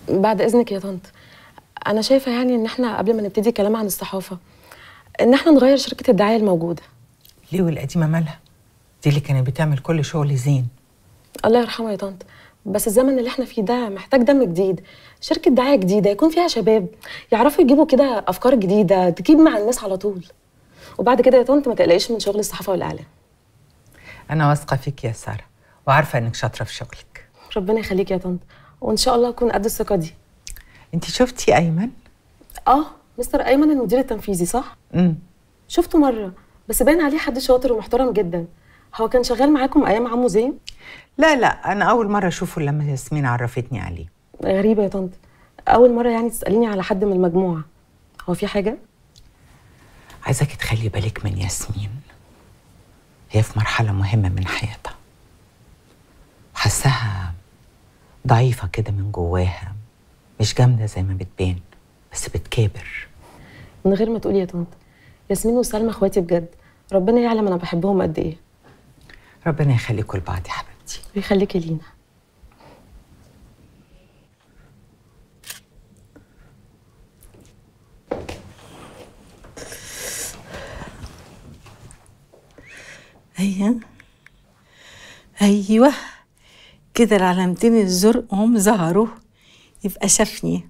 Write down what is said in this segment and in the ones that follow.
بعد اذنك يا طنط انا شايفه يعني ان احنا قبل ما نبتدي كلام عن الصحافه ان احنا نغير شركه الدعايه الموجوده ليه والقديمه مالها دي اللي كانت بتعمل كل شغل زين الله يرحمه يا طنط بس الزمن اللي احنا فيه ده محتاج دم جديد شركه دعايه جديده يكون فيها شباب يعرفوا يجيبوا كده افكار جديده تجيب مع الناس على طول وبعد كده يا طنط ما تقلقيش من شغل الصحافه والاعلام انا واثقه فيك يا ساره وعارفه انك شاطره في شغلك ربنا يخليك يا طنط وان شاء الله اكون قد الثقه دي انت شفتي ايمن اه مستر ايمن المدير التنفيذي صح امم شفته مره بس باين عليه حد شاطر ومحترم جدا هو كان شغال معاكم ايام عمو زين لا لا انا اول مره اشوفه لما ياسمين عرفتني عليه غريبه يا طنط اول مره يعني تساليني على حد من المجموعه هو في حاجه عايزاكي تخلي بالك من ياسمين هي في مرحله مهمه من حياتها حاساها ضعيفه كده من جواها مش جامده زي ما بتبان بس بتكابر من غير ما تقولي يا طنط ياسمين وسلمى اخواتي بجد ربنا يعلم انا بحبهم قد ايه ربنا يخليكم لبعض يا حبيبتي ويخليكي لينا ايوه ايوه كده العلامتين الزرق هم ظهروا يبقى شافني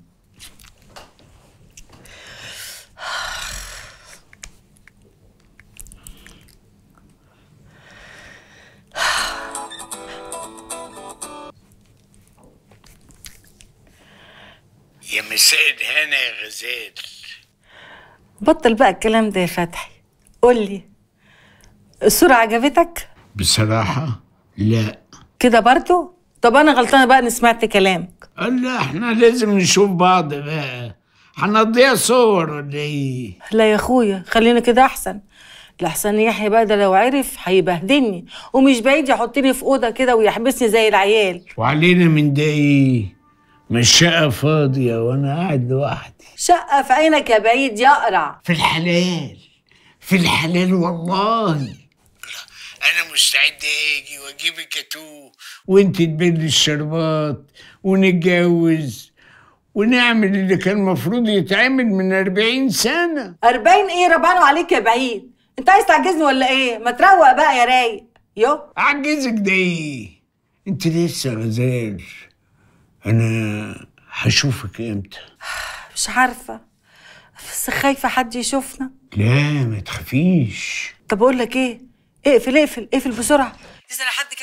يا مساء الهنا يا غزال بطل بقى الكلام ده يا فتحي قولي الصورة عجبتك بصراحة لا كده برضو طب انا غلطانه بقى اني سمعت كلامك لا احنا لازم نشوف بعض بقى هنقضيها صور ولا ايه لا يا اخويا خلينا كده احسن لحسن يحيى بقى ده لو عرف هيبهدلني ومش بعيد يحطني في اوضه كده ويحبسني زي العيال وعلينا من ده ايه ما الشقة فاضية وانا قاعد لوحدي شقه في عينك يا بعيد يقرع في الحلال في الحلال والله انا مستعد اجي واجيب الجاتوه وانت تبلي الشربات ونتجوز ونعمل اللي كان المفروض يتعمل من أربعين سنة أربعين ايه ربانو عليك يا بعيد انت عايز تعجزني ولا ايه ما تروق بقى يا رايق يو أعجزك ده إيه؟ أنت لسه غزال أنا هشوفك إمتى؟ مش عارفه بس خايفه حد يشوفنا لا ما تخافيش طب اقول لك ايه اقفل اقفل اقفل بسرعه لسه حد جاي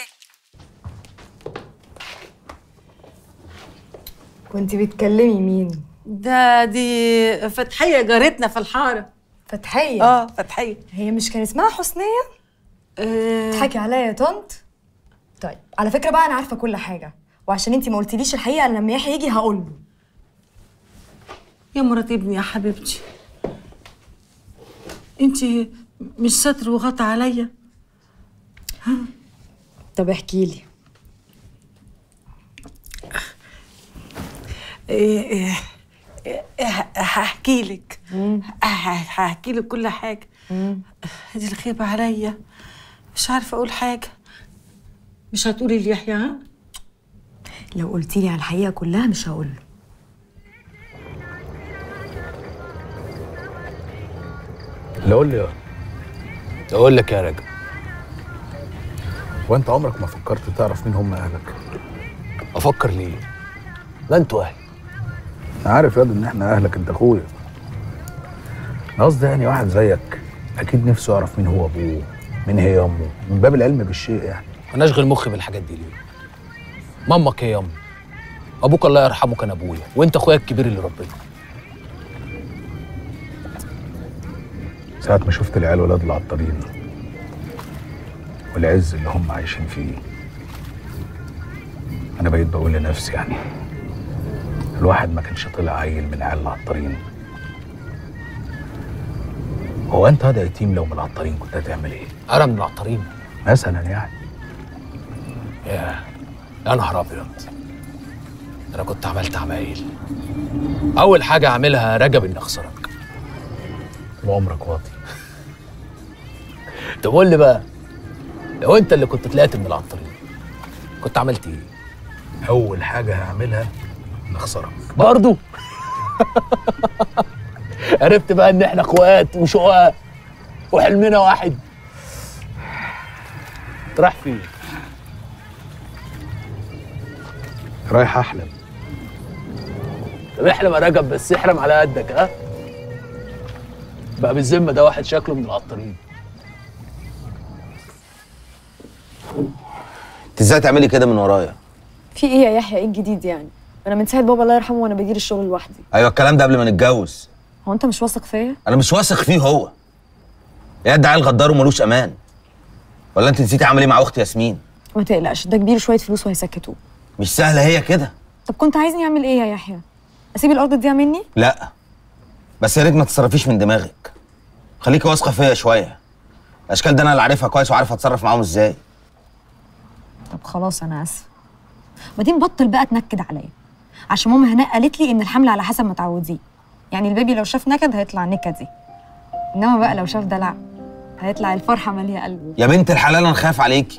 كنت بتكلمي مين؟ ده دي فتحيه جارتنا في الحاره فتحية اه فتحيه هي مش كان اسمها حسنية؟ آه تضحكي عليا يا طنط طيب على فكرة بقى أنا عارفة كل حاجة وعشان انتي ما قلتليش الحقيقة أنا لما يحيى يجي هقول له يا مرات ابني يا حبيبتي انت مش ستر وغطى عليا طب احكي لي إيه إيه إيه هحكي لك هحكي لك كل حاجه دي الخيبه عليا مش عارفه اقول حاجه مش هتقولي ليحيى ها لو قلتيلي على الحقيقة كلها مش هقول له لا قول لي اقول لك يا راجل وانت عمرك ما فكرت تعرف مين هم اهلك افكر ليه ده انتوا اهلي انا عارف يا ان احنا اهلك انت اخويا انا قصدي يعني واحد زيك اكيد نفسه يعرف مين هو ابوه مين هي امه من باب العلم بالشيء يعني انا اشغل مخي بالحاجات دي ليه مامك هي امي ابوك الله يرحمه كان ابويا وانت اخويا الكبير اللي ربنا ساعة ما شفت العيال ولاد العطارين والعز اللي هم عايشين فيه انا بقيت بقول لنفسي يعني الواحد ما كانش طلع عيل من عيال العطارين هو انت هذا يتيم لو من العطارين كنت هتعمل ايه انا من العطارين مثلا يعني يا يا نهار ابيض انا كنت عملت عمايل اول حاجه اعملها رجب اني اخسرك وعمرك واطي طب قول لي بقى لو انت اللي كنت طلعت من العطارين كنت عملت ايه اول حاجه هعملها نخسرك برضو عرفت بقى ان احنا اخوات وشقاق وحلمنا واحد راح فين رايح احلم طب احلم يا رجب بس احلم على قدك ها بقى بالذمه ده واحد شكله من القطارين انت ازاي تعملي كده من ورايا في ايه يا يحيى ايه الجديد يعني انا من ساعه بابا الله يرحمه وانا بدير الشغل لوحدي ايوه الكلام ده قبل ما نتجوز هو انت مش واثق فيا انا مش واثق فيه هو يا ده عيل غدار وملوش امان ولا انت نسيتي عامل ايه مع اختي ياسمين ما تقلقش ده كبير شويه فلوس وهيسكتوه مش سهله هي كده طب كنت عايزني اعمل ايه يا يحيى اسيب الارض تضيع مني لا بس يا ريت ما تتصرفيش من دماغك خليكي واثقه فيا شويه الاشكال ده انا اللي عارفها كويس وعارف اتصرف معاهم ازاي طب خلاص انا اسفه بعدين بطل بقى تنكد عليا عشان ماما هناء قالت لي ان الحمل على حسب ما تعوديه يعني البيبي لو شاف نكد هيطلع نكدي انما بقى لو شاف دلع هيطلع الفرحه ماليه قلبه يا بنت الحلال انا خايف عليكي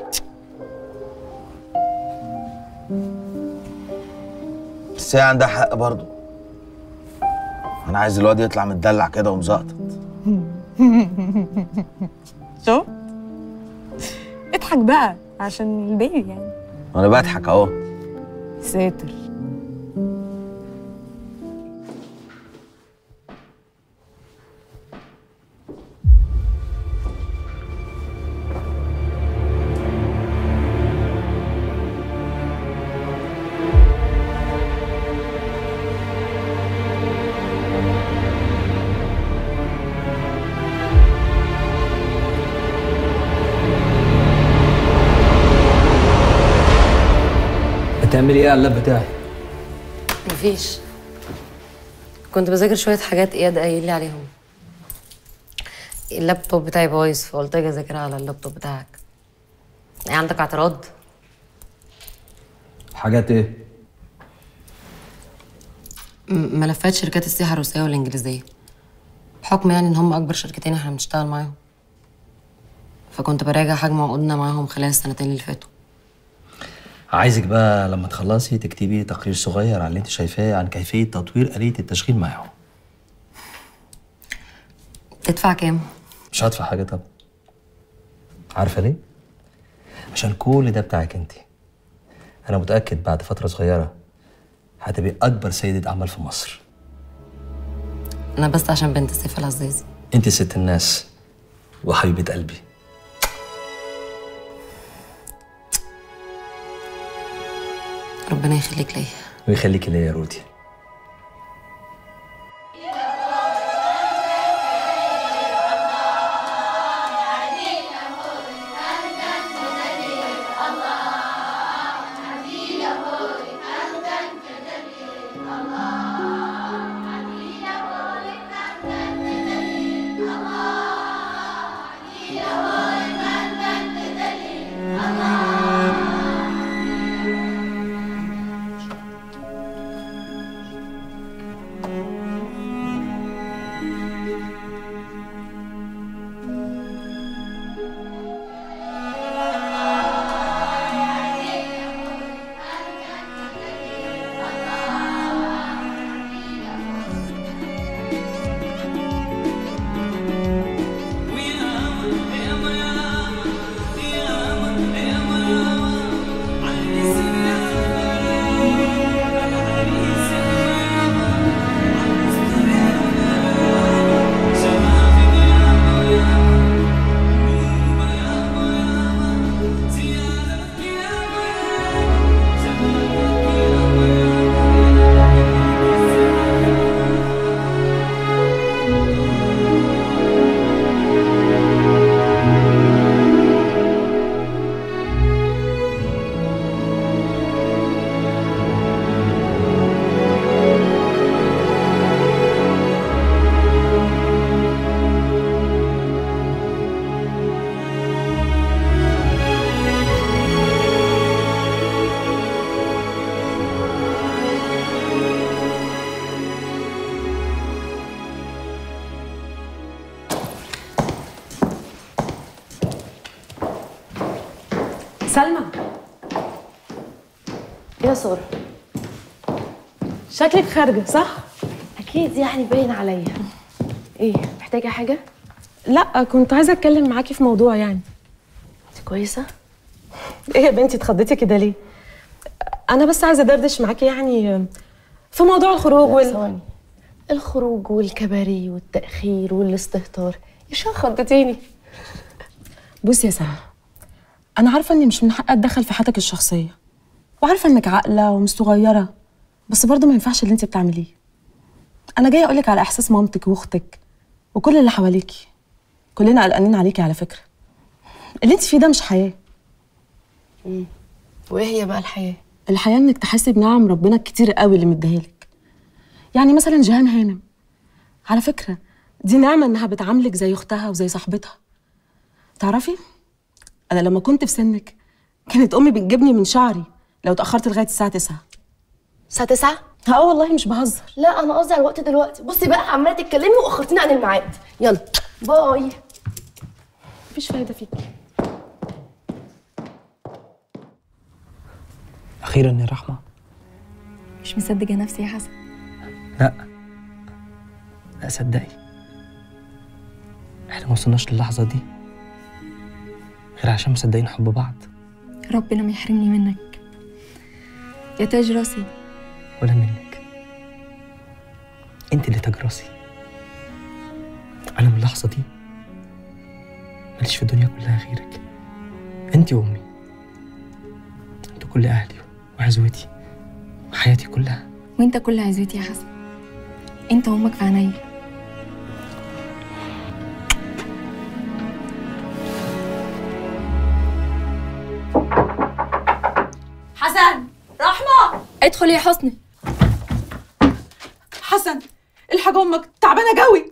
بس هي عندها حق برضه انا عايز الواد يطلع متدلع كده ومزقطط شو اضحك بقى عشان البيبي يعني وانا بضحك اهو ساتر بتعملي ايه على اللاب بتاعي؟ مفيش كنت بذاكر شوية حاجات اياد قايل لي عليهم اللابتوب بتاعي بايظ فقلت اجي اذاكرها على اللابتوب بتاعك ايه عندك اعتراض؟ حاجات ايه؟ م- ملفات شركات السياحة الروسية والإنجليزية بحكم يعني إن هم أكبر شركتين إحنا بنشتغل معاهم فكنت براجع حجم عقودنا معاهم خلال السنتين اللي فاتوا عايزك بقى لما تخلصي تكتبي تقرير صغير عن اللي انت شايفاه عن كيفية تطوير آلية التشغيل معاهم تدفع كام؟ مش هدفع حاجة طبعا عارفة ليه؟ عشان كل ده بتاعك انت أنا متأكد بعد فترة صغيرة هتبقي أكبر سيدة أعمال في مصر أنا بس عشان بنت سيف العزازي انت ست الناس وحبيبة قلبي ربنا يخليك ليا ويخليكي ليا يا رودي سلمى إيه يا سارة؟ شكلك خارجه صح اكيد يعني باين عليا ايه محتاجه حاجه لا كنت عايزه اتكلم معاكي في موضوع يعني انت كويسه ايه يا بنتي اتخضيتي كده ليه انا بس عايزه ادردش معاكي يعني في موضوع الخروج وال... ثواني الخروج والكباريه والتاخير والاستهتار يشان خضتيني بصي يا سما انا عارفه اني مش من حقي اتدخل في حياتك الشخصيه وعارفه انك عاقله ومش صغيره بس برضه ما ينفعش اللي انت بتعمليه انا جايه اقولك على احساس مامتك واختك وكل اللي حواليكي كلنا قلقانين عليكي على فكره اللي انت فيه ده مش حياه وايه هي بقى الحياه الحياه انك تحسي بنعم ربنا الكتير قوي اللي مديهالك يعني مثلا جيهان هانم على فكره دي نعمه انها بتعاملك زي اختها وزي صاحبتها تعرفي انا لما كنت في سنك كانت امي بتجيبني من شعري لو اتاخرت لغايه الساعه 9 الساعه 9 اه والله مش بهزر لا انا قصدي على الوقت دلوقتي بصي بقى عماله تتكلمي واخرتيني عن الميعاد يلا باي مفيش فايده فيكي اخيرا يا رحمه مش مصدقه نفسي يا حسن لا لا صدقي احنا ما وصلناش للحظه دي غير عشان مصدقين حب بعض ربنا ما يحرمني منك يا تاج راسي ولا منك انت اللي تاج راسي انا من اللحظه دي ماليش في الدنيا كلها غيرك انت وامي انتوا كل اهلي وعزوتي وحياتي كلها وانت كل عزوتي يا حسن انت وامك في عينيا حسن رحمة ادخل يا حسني حسن الحاج امك تعبانة قوي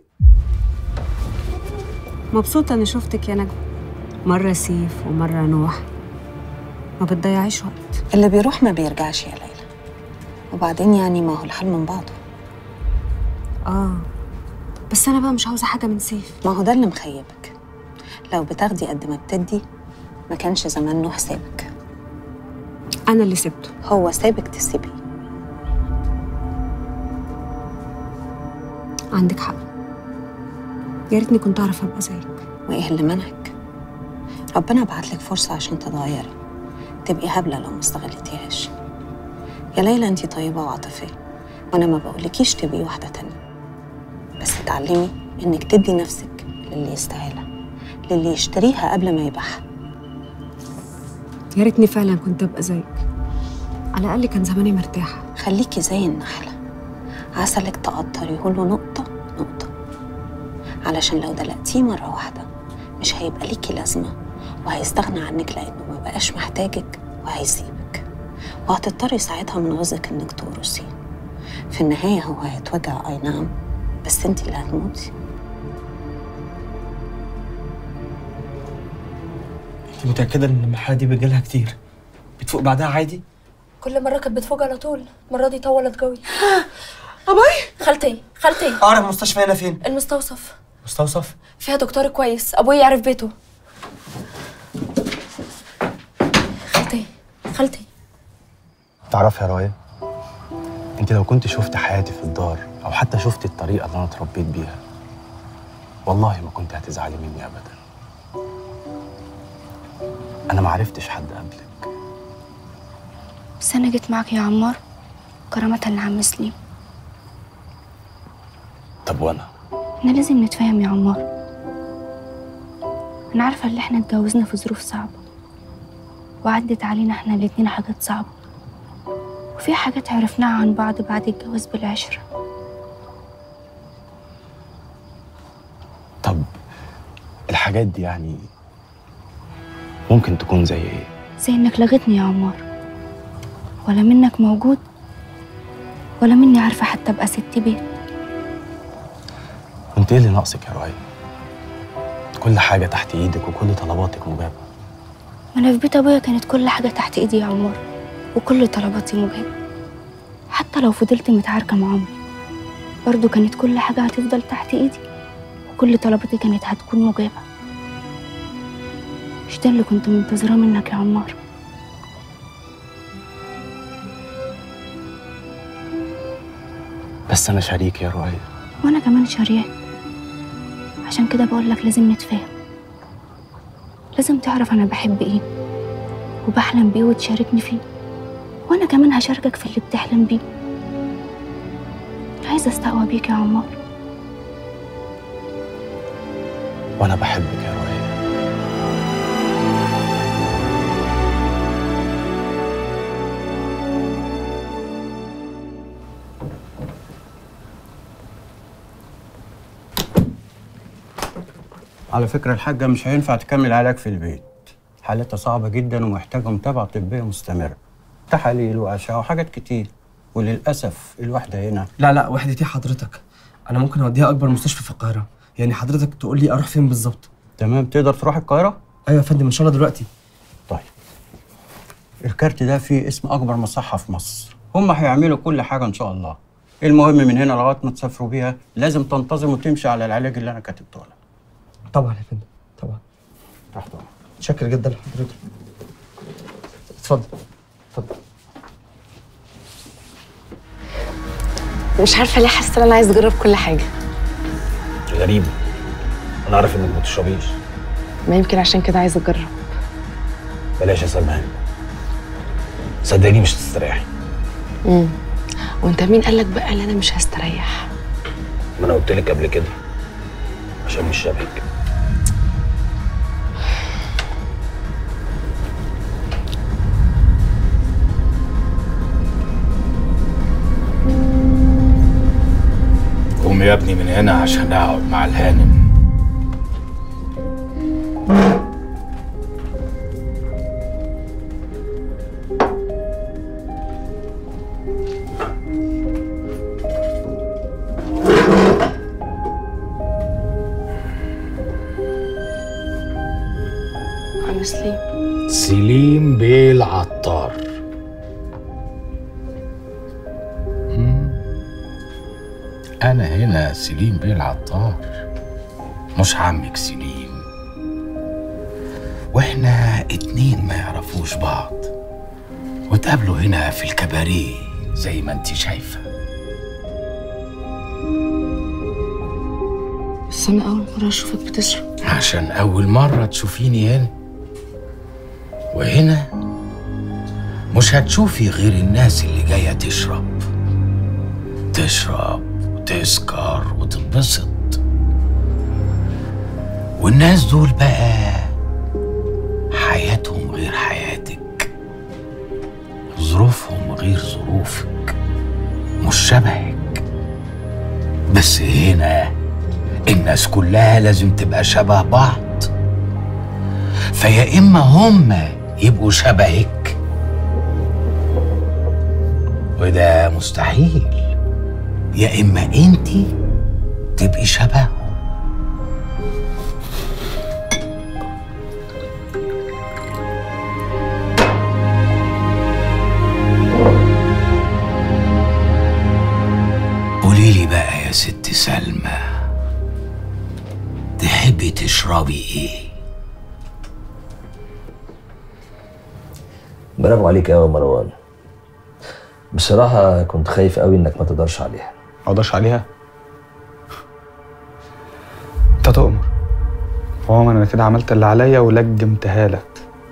مبسوطة إني شفتك يا نجم مرة سيف ومرة نوح ما بتضيعيش وقت اللي بيروح ما بيرجعش يا ليلى وبعدين يعني ما هو الحال من بعضه آه بس أنا بقى مش عاوزة حاجة من سيف ما هو ده اللي مخيبك لو بتاخدي قد ما بتدي ما كانش زمان نوح سابك أنا اللي سبته هو سابك تسيبيه عندك حق يا ريتني كنت أعرف أبقى زيك وإيه اللي منعك ربنا بعتلك فرصة عشان تتغيري تبقي هبلة لو ما استغلتيهاش يا ليلى انتي طيبة وعاطفية وأنا ما بقولكيش تبقي واحدة تانية بس اتعلمي إنك تدي نفسك للي يستاهلها للي يشتريها قبل ما يبيعها يا ريتني فعلا كنت أبقى زيك على الأقل كان زماني مرتاحة خليكي زي النحلة عسلك تقطريه له نقطة نقطة علشان لو دلقتيه مرة واحدة مش هيبقى ليكي لازمة وهيستغنى عنك لأنه ما بقاش محتاجك وهيسيبك وهتضطري ساعتها من غزك إنك تورثيه في النهاية هو هيتوجع أي نعم بس انت اللي هتموتي انت متاكده ان المرحله دي بيجيلها كتير بتفوق بعدها عادي كل مرة كانت بتفوق على طول المرة دي طولت قوي أبوي خالتي خالتي اقرب مستشفى هنا فين المستوصف مستوصف فيها دكتور كويس أبوي يعرف بيته خالتي خالتي تعرفي يا رايه انت لو كنت شفت حياتي في الدار او حتى شفت الطريقه اللي انا اتربيت بيها والله ما كنت هتزعلي مني ابدا انا ما عرفتش حد قبلك بس أنا جيت معاك يا عمار كرامة لعم سليم طب وانا احنا لازم نتفاهم يا عمار أنا عارفة إن احنا اتجوزنا في ظروف صعبة وعدت علينا احنا الاتنين حاجات صعبة وفي حاجات عرفناها عن بعض بعد الجواز بالعشرة طب الحاجات دي يعني ممكن تكون زي ايه زي إنك لغتني يا عمار ولا منك موجود ولا مني عارفة حتى أبقى ست بيت وانت ايه اللي ناقصك يا رايه كل حاجه تحت ايدك وكل طلباتك مجابه ما أنا في بيت أبويا كانت كل حاجة تحت إيدي يا عمار وكل طلباتي مجابة حتى لو فضلت متعاركة مع عمري برضو كانت كل حاجة هتفضل تحت إيدي وكل طلباتي كانت هتكون مجابة مش ده اللي كنت منتظراه منك يا عمار بس انا شريك يا رؤية وانا كمان شارياك عشان كده بقول لك لازم نتفاهم لازم تعرف انا بحب ايه وبحلم بيه وتشاركني فيه وانا كمان هشاركك في اللي بتحلم بيه عايزه استقوى بيك يا عمار وانا بحبك يا رؤية على فكرة الحاجة مش هينفع تكمل علاج في البيت حالتها صعبة جدا ومحتاجة متابعة طبية مستمرة تحاليل وأشعة وحاجات كتير وللأسف الواحدة هنا لا لا وحدتي حضرتك انا ممكن اوديها اكبر مستشفى في القاهره يعني حضرتك تقول لي اروح فين بالظبط تمام تقدر تروح القاهره ايوه يا فندم ان شاء الله دلوقتي الكارت ده فيه اسم أكبر مصحة في مصر هم هيعملوا كل حاجة إن شاء الله المهم من هنا لغاية ما تسافروا بيها لازم تنتظم وتمشي على العلاج اللي أنا كاتبته لك طبعا يا فندم طبعا تحت أمرك. شكر جدا لحضرتك اتفضل اتفضل مش عارفه ليه حاسه ان انا عايز اجرب كل حاجه غريبة أنا عارف إنك ما بتشربيش ما يمكن عشان كده عايزه اجرب بلاش يا سلمان صدقني مش هتستريحي امم وانت مين قالك بقى ان انا مش هستريح ما أنا قلت لك قبل كده عشان مش شبهك قوم يا ابني من هنا عشان اقعد مع الهانم عم سليم سليم بيه العطار مم. أنا هنا سليم بيه العطار مش عمك سليم واحنا اتنين ما يعرفوش بعض وتقابلوا هنا في الكباريه زي ما انت شايفة بس انا اول مره اشوفك بتشرب عشان أول مرة تشوفيني هنا وهنا مش هتشوفي غير الناس اللي جاية تشرب تشرب وتسكر وتنبسط والناس دول بقى حياتهم غير حياتك ظروفهم غير ظروفك مش شبهك بس هنا الناس كلها لازم تبقى شبه بعض فيا اما هم يبقوا شبهك وده مستحيل يا اما انت تبقي شبههم قولي لي بقى يا ست سلمى تحبي تشربي ايه برافو عليك قوي يا مروان بصراحة كنت خايف قوي انك ما تقدرش عليها ما اقدرش عليها انت تؤمر هو انا كده عملت اللي عليا ولجمتها لك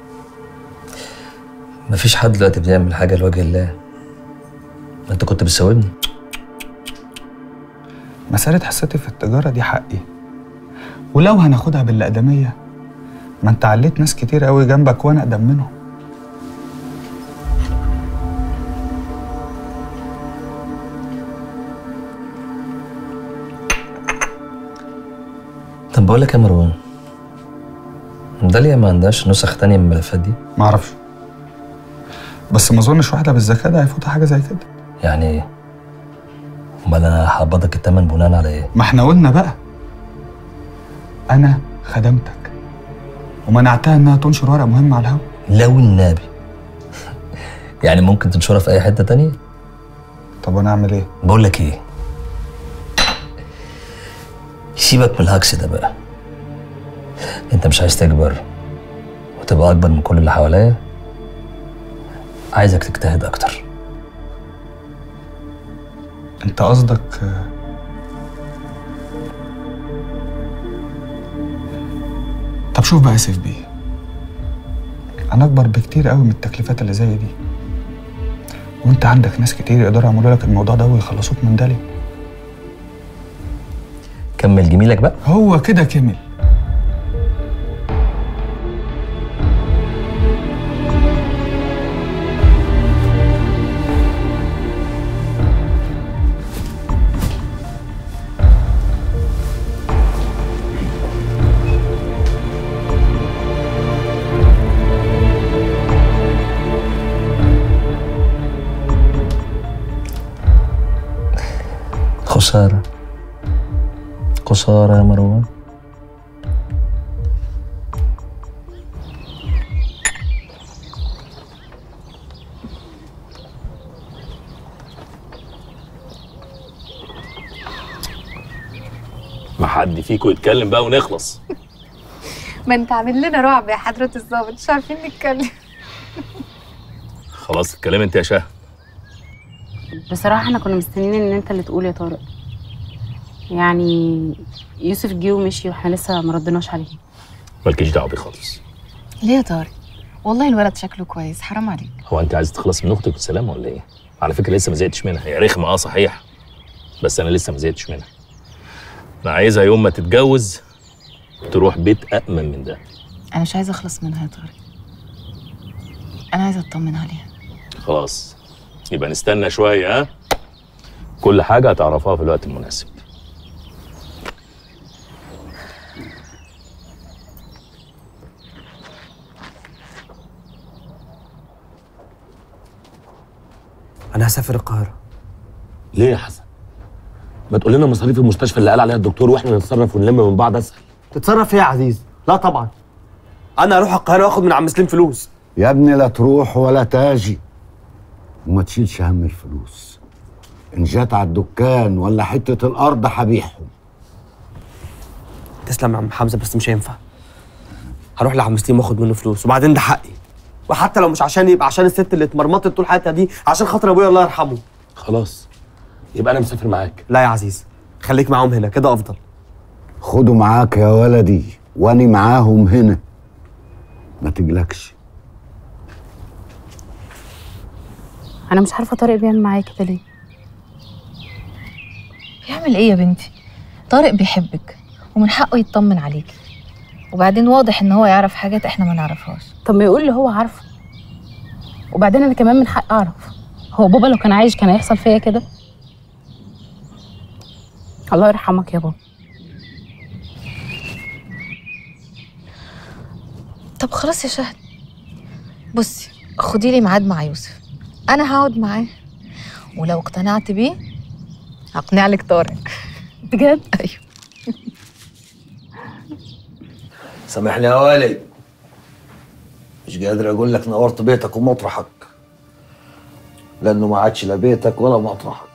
مفيش حد دلوقتي بيعمل حاجة لوجه الله ما انت كنت بتساومني مسألة حصتي في التجارة دي حقي ولو هناخدها بالأقدمية ما انت عليت ناس كتير قوي جنبك وانا اقدم منهم طب بقول لك يا مروان داليا ما عندهاش نسخ تانية من الملفات دي معرفش بس ما اظنش واحدة بالذكاء ده هيفوتها حاجة زي كده يعني ايه امال انا هقبضك التمن بناء على ايه ما احنا قلنا بقى انا خدمتك ومنعتها انها تنشر ورقة مهمة على الهوا لو النبي يعني ممكن تنشرها في اي حتة تانية طب انا اعمل ايه بقول لك ايه سيبك من الهجس ده بقى انت مش عايز تكبر وتبقى اكبر من كل اللي حواليا عايزك تجتهد اكتر انت قصدك آه، طب شوف بقى يا سيف بيه انا اكبر بكتير قوي من التكليفات اللي زي دي وانت عندك ناس كتير يقدروا يعملوا لك الموضوع ده ويخلصوك من دالي كمل جميلك بقى هو كده كمل خسارة خسارة يا مروان ما حد فيكم يتكلم بقى ونخلص ما انت عامل لنا رعب يا حضرة الظابط مش عارفين نتكلم خلاص الكلام انت يا شاه بصراحة احنا كنا مستنيين ان انت اللي تقول يا طارق يعني يوسف جه ومشي واحنا لسه ما ردناش عليه مالكيش دعوه بيه خالص ليه يا طارق والله الولد شكله كويس حرام عليك هو انت عايز تخلص من اختك بالسلامه ولا ايه؟ على فكره لسه ما زهقتش منها هي رخمه اه صحيح بس انا لسه ما زهقتش منها انا عايزها يوم ما تتجوز تروح بيت أأمن من ده انا مش عايزه اخلص منها يا طارق انا عايزه اطمن عليها خلاص يبقى نستنى شويه ها كل حاجه هتعرفها في الوقت المناسب انا هسافر القاهره ليه يا حسن؟ ما تقول لنا مصاريف المستشفى اللي قال عليها الدكتور واحنا نتصرف ونلم من بعض اسهل تتصرف ايه يا عزيز لا طبعا انا هروح القاهره واخد من عم سليم فلوس يا ابني لا تروح ولا تاجي وما تشيلش هم الفلوس ان جات على الدكان ولا حته الارض هبيعهم تسلم يا عم حمزه بس مش هينفع هروح لعم سليم واخد منه فلوس وبعدين ده حقي وحتى لو مش عشان يبقى عشان الست اللي اتمرمطت طول حياتها دي عشان خاطر ابويا الله يرحمه خلاص يبقى انا مسافر معاك لا يا عزيز خليك معاهم هنا كده افضل خده معاك يا ولدي واني معاهم هنا ما تقلقش انا مش عارفة طارق بيعمل معايا كده ليه بيعمل ايه يا بنتي طارق بيحبك ومن حقه يطمن عليكي وبعدين واضح ان هو يعرف حاجات احنا ما نعرفهاش طب ما يقول لي هو عارفه وبعدين انا كمان من حقي اعرف هو بابا لو كان عايش كان هيحصل فيا كده الله يرحمك يا بابا طب خلاص يا شهد بصي خدي لي ميعاد مع يوسف انا هقعد معاه ولو اقتنعت بيه هقنع لك طارق بجد ايوه سامحني يا والد مش قادر اقول لك نورت بيتك ومطرحك لانه ما عادش لا بيتك ولا مطرحك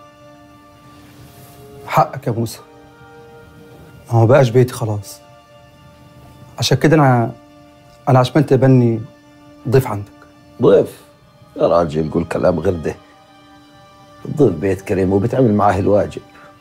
حقك يا موسى ما هو بقاش بيتي خلاص عشان كده انا انا عشمان تقبلني ضيف عندك ضيف يا راجل قول كلام غير ده الضيف بيت كريم وبتعمل معاه الواجب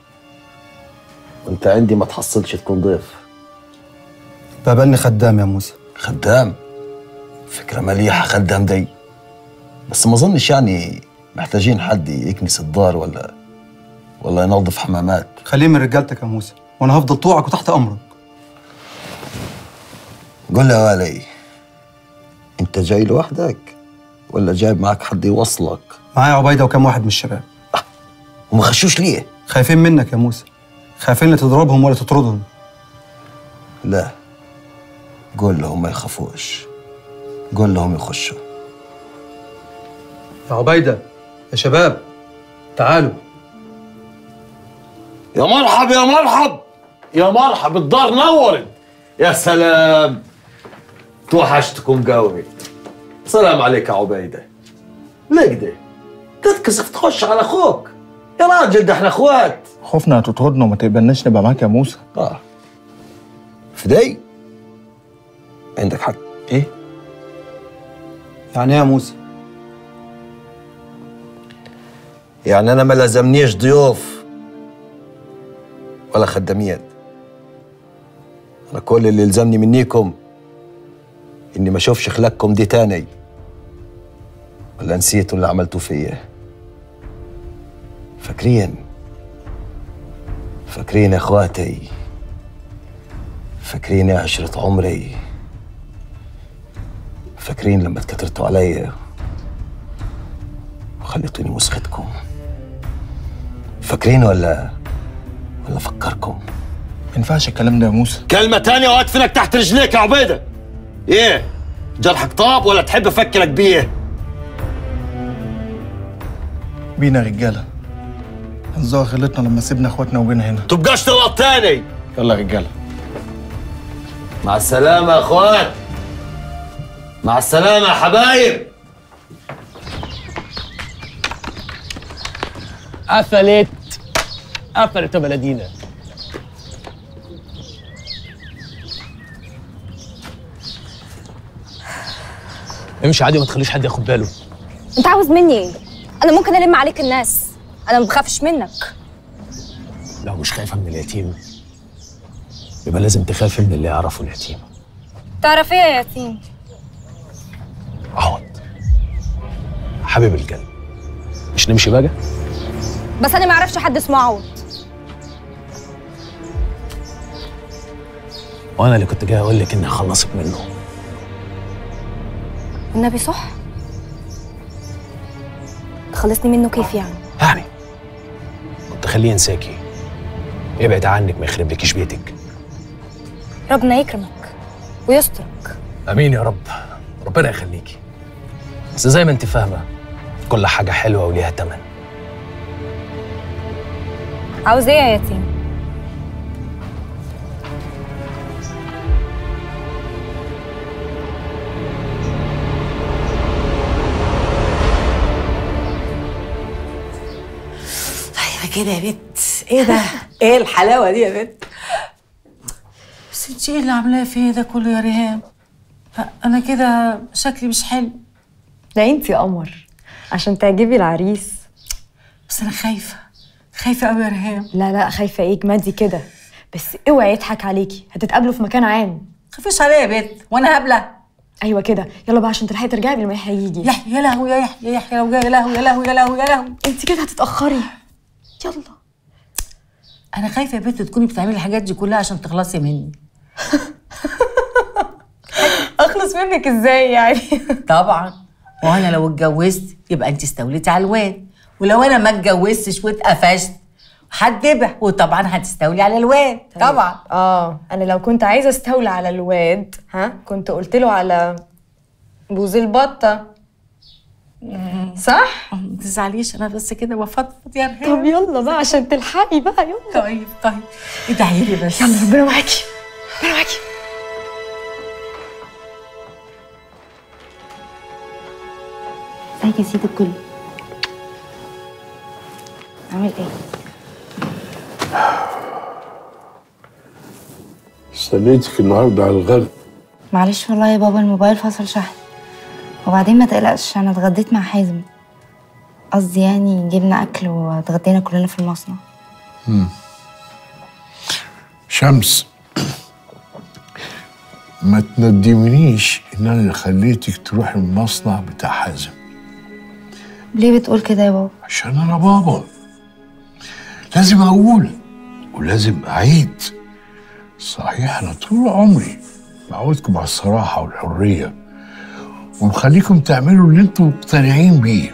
وانت عندي ما تحصلش تكون ضيف بقبلني خدام يا موسى خدام فكرة مليحة خدام دي بس ما اظنش يعني محتاجين حد يكنس الدار ولا ولا ينظف حمامات خليه من رجالتك يا موسى وانا هفضل طوعك وتحت امرك قول لي يا والي انت جاي لوحدك ولا جايب معك حد يوصلك معايا عبيده وكم واحد من الشباب وما خشوش ليه خايفين منك يا موسى خايفين لا تضربهم ولا تطردهم لا قول لهم ما يخافوش قول لهم يخشوا يا عبيده يا شباب تعالوا يا مرحب يا مرحب يا مرحب الدار نورت يا سلام توحشتكم قوي سلام عليك يا عبيده ليه كده تتكسف تخش على اخوك يا راجل ده احنا اخوات خوفنا تطردنا وما تقبلناش نبقى معاك يا موسى اه فدي عندك حق ايه يعني ايه يا موسى يعني انا ما لازمنيش ضيوف ولا خداميات انا كل اللي يلزمني منيكم اني ما اشوفش خلقكم دي تاني ولا نسيتوا اللي عملتوه فيا فاكرين فاكرين يا اخواتي فاكرين يا عشرة عمري فاكرين لما اتكترتوا عليا وخليتوني مسختكم فاكرين ولا ولا فكركم ما ينفعش الكلام ده يا موسى كلمة تانية وادفنك تحت رجليك يا عبيدة ايه جرحك طاب ولا تحب افكرك بيه بينا رجاله هنزوغ غلطنا لما سيبنا اخواتنا وجينا هنا تبقاش تغلط تاني يلا يا رجاله مع السلامة يا اخوات مع السلامة يا حبايب قفلت قفلت يا بلدينا امشي عادي وما تخليش حد ياخد باله انت عاوز مني ايه انا ممكن الم عليك الناس انا ما بخافش منك لو مش خايفه من اليتيم يبقى لازم تخافي من اللي يعرفه اليتيم تعرف ايه يا يتيم حبيب القلب مش نمشي بقى بس انا ما اعرفش حد اسمه عوض وانا اللي كنت جاي اقول لك اني هخلصك منه النبي صح تخلصني منه كيف يعني يعني كنت خليه ينساكي يبعد عنك ما يخربلكيش بيتك ربنا يكرمك ويسترك امين يا رب ربنا يخليكي بس زي ما انت فاهمه كل حاجه حلوه وليها تمن عاوز ايه يا يتيم ايوه كده يا بت ايه ده ايه الحلاوه دي يا بت بس انت ايه اللي عاملاه فيا ده كله يا ريهام انا كده شكلي مش حلو ده انت يا قمر عشان تعجبي العريس بس انا خايفه خايفه قوي يا ريهام لا لا خايفه ايه جمادي كده بس اوعي يضحك عليكي هتتقابلوا في مكان عام خافيش عليا يا بت وانا هبله ايوه كده يلا بقى عشان تلحقي ترجعي قبل ما يحيى يجي يحيى يا لهوي يا يحيى يا يحيى لو جاي يا لهوي يا لهوي يا لهوي يا لهوي انت كده هتتاخري يلا انا خايفه يا بت تكوني بتعملي الحاجات دي كلها عشان تخلصي مني اخلص منك ازاي يعني طبعا وانا لو اتجوزت يبقى انت استوليتي على الواد ولو انا ما اتجوزتش واتقفشت هتدبح وطبعا هتستولي على الواد طبعا اه انا لو كنت عايزه استولى على الواد ها كنت قلت له على بوز البطه صح ما تزعليش انا بس كده بفضفض يا ريهام طب يلا بقى عشان تلحقي بقى يلا طيب طيب ادعي لي بس يلا ربنا معاكي ربنا معاكي ازيك يا سيد الكل عامل ايه استنيتك النهارده على الغدا معلش والله يا بابا الموبايل فصل شحن وبعدين ما تقلقش انا اتغديت مع حازم قصدي يعني جبنا اكل واتغدينا كلنا في المصنع مم. شمس ما تندمنيش ان انا اللي خليتك تروح المصنع بتاع حازم ليه بتقول كده يا بابا عشان انا بابا لازم اقول ولازم اعيد صحيح انا طول عمري بعودكم على الصراحه والحريه ومخليكم تعملوا اللي انتم مقتنعين بيه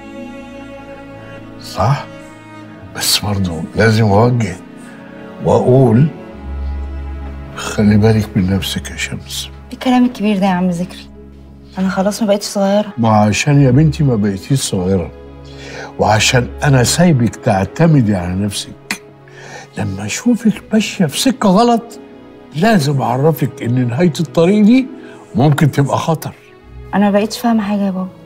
صح بس برضه لازم اوجه واقول خلي بالك من نفسك يا شمس ايه الكلام الكبير ده يا عم ذكري انا خلاص ما بقتش صغيره ما عشان يا بنتي ما بقيتيش صغيرة وعشان أنا سايبك تعتمدي على نفسك لما أشوفك ماشية في سكة غلط لازم أعرفك إن نهاية الطريق دي ممكن تبقى خطر انا ما بقتش فاهمه حاجه يا بابا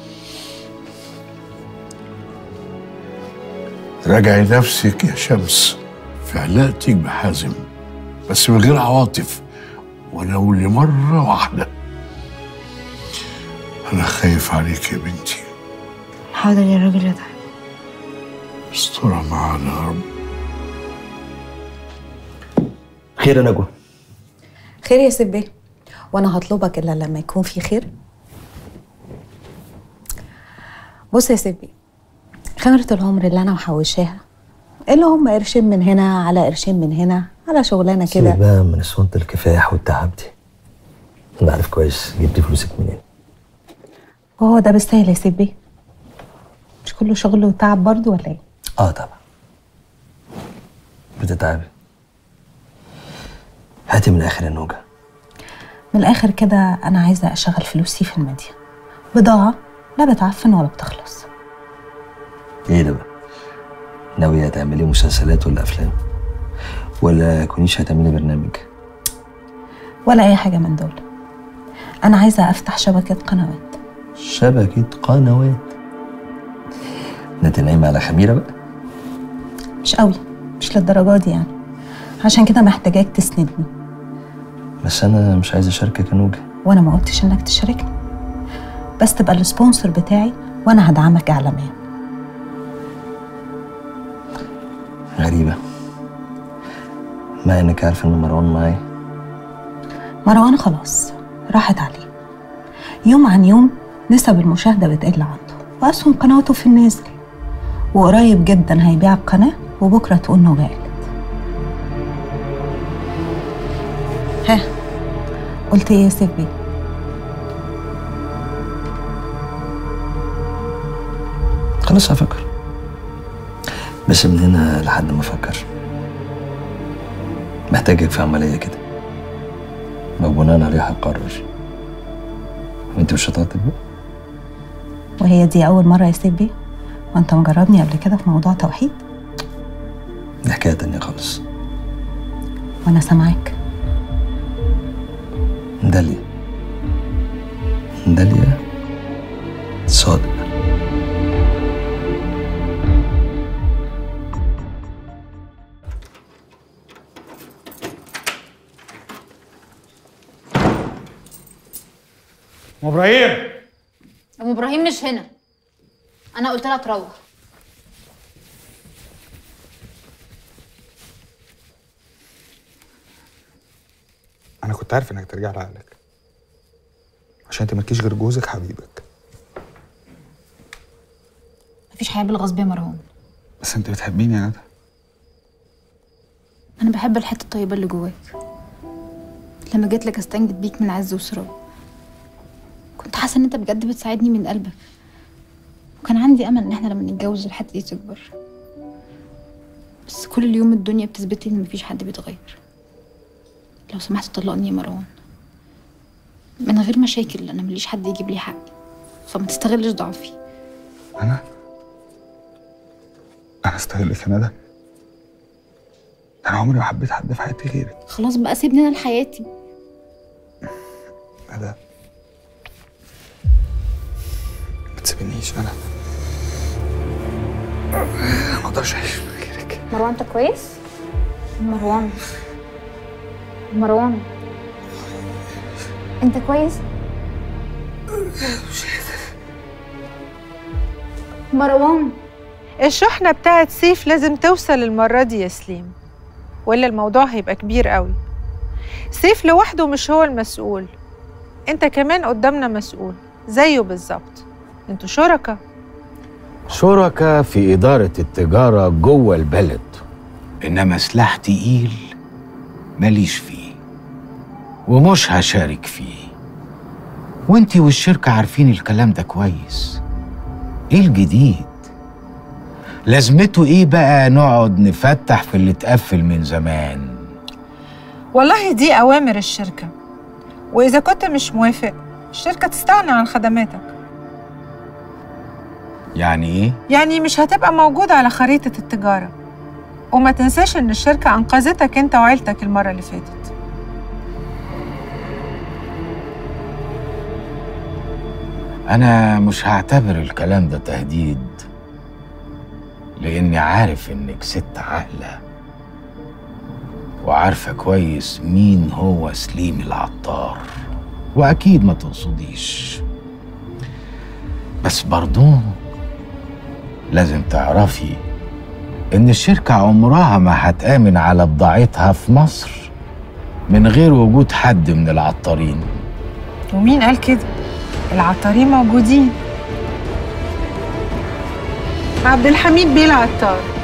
راجعي نفسك يا شمس في علاقتك بحازم بس من غير عواطف ولو لمرة واحدة أنا خايف عليك يا بنتي حاضر يا راجل يا طيب استرها معانا يا رب خير يا نجوى خير يا سيف بيه وانا هطلبك الا لما يكون في خير بص يا سيف بيه خمرة العمر اللي انا محوشاها اللي هم قرشين من هنا على قرشين من هنا على شغلانه سيبك كده بقى من اسوانة الكفاح والتعب دي انا عارف كويس جبتي فلوسك منين وهو ده بالسهل يا سيف بيه مش كله شغل وتعب برضه ولا ايه اه طبعا بتتعبي هاتي من اخر النوجة من الاخر كده انا عايزه اشغل فلوسي في الميديا بضاعه لا بتعفن ولا بتخلص ايه ده بقى ناوية تعملي مسلسلات ولا افلام ولا كونيش هتعملي برنامج ولا اي حاجه من دول انا عايزه افتح شبكه قنوات شبكة قنوات انت نايمة على خميرة بقى مش قوي مش للدرجه دي يعني عشان كده محتاجاك تسندني بس انا مش عايز اشاركك يا نوجة وانا ما قلتش انك تشاركني بس تبقى السبونسر بتاعي وانا هدعمك اعلاميا غريبة مع انك عارف ان مروان معايا مروان خلاص راحت عليه يوم عن يوم نسب المشاهدة بتقل عنده وأسهم قناته في النازل وقريب جدا هيبيع القناة وبكرة تقول إنه جاي ها قلت إيه يا سيف بيه؟ خلاص هفكر بس من هنا لحد ما افكر محتاجك في عملية كده وبناء عليها هقرر وانت مش هتعطل بقى وهي دي أول مرة يا سيف بيه؟ وأنت مجربني قبل كده في موضوع توحيد دي حكاية تانية خالص وأنا سامعاك داليا داليا صادق ام ابراهيم ام ابراهيم مش هنا انا قلت لها تروح انا كنت عارف انك ترجع لعقلك عشان انت مالكيش غير جوزك حبيبك مفيش حياه بالغصب يا مروان بس انت بتحبيني يا ندى انا بحب الحته الطيبه اللي جواك لما جيت لك استنجد بيك من عز وسراب كنت حاسه ان انت بجد بتساعدني من قلبك وكان عندي امل ان احنا لما نتجوز الحته دي تكبر بس كل يوم الدنيا بتثبت لي ان مفيش حد بيتغير لو سمحت طلقني يا مروان من غير مشاكل انا مليش حد يجيب لي حقي فما تستغلش ضعفي انا انا استغلك يا ندى انا عمري ما حبيت حد في حياتي غيرك خلاص بقى سيبني انا لحياتي ندى ما تسيبنيش انا ما اقدرش اعيش من غيرك مروان انت كويس مروان مروان انت كويس مروان الشحنة بتاعت سيف لازم توصل المرة دي يا سليم وإلا الموضوع هيبقى كبير قوي سيف لوحده مش هو المسؤول انت كمان قدامنا مسؤول زيه بالظبط انتوا شركاء شركاء في إدارة التجارة جوه البلد إنما سلاح تقيل ماليش فيه ومش هشارك فيه وانتي والشركة عارفين الكلام ده كويس ايه الجديد لازمته ايه بقى نقعد نفتح في اللي اتقفل من زمان والله دي أوامر الشركة وإذا كنت مش موافق الشركة تستغنى عن خدماتك يعني ايه يعني مش هتبقى موجود على خريطة التجارة وما تنساش إن الشركة أنقذتك أنت وعيلتك المرة اللي فاتت انا مش هعتبر الكلام ده تهديد لاني عارف انك ست عاقله وعارفه كويس مين هو سليم العطار واكيد ما تقصديش بس برضو لازم تعرفي إن الشركة عمرها ما هتآمن على بضاعتها في مصر من غير وجود حد من العطارين ومين قال كده العطارين موجودين عبد الحميد بيه العطار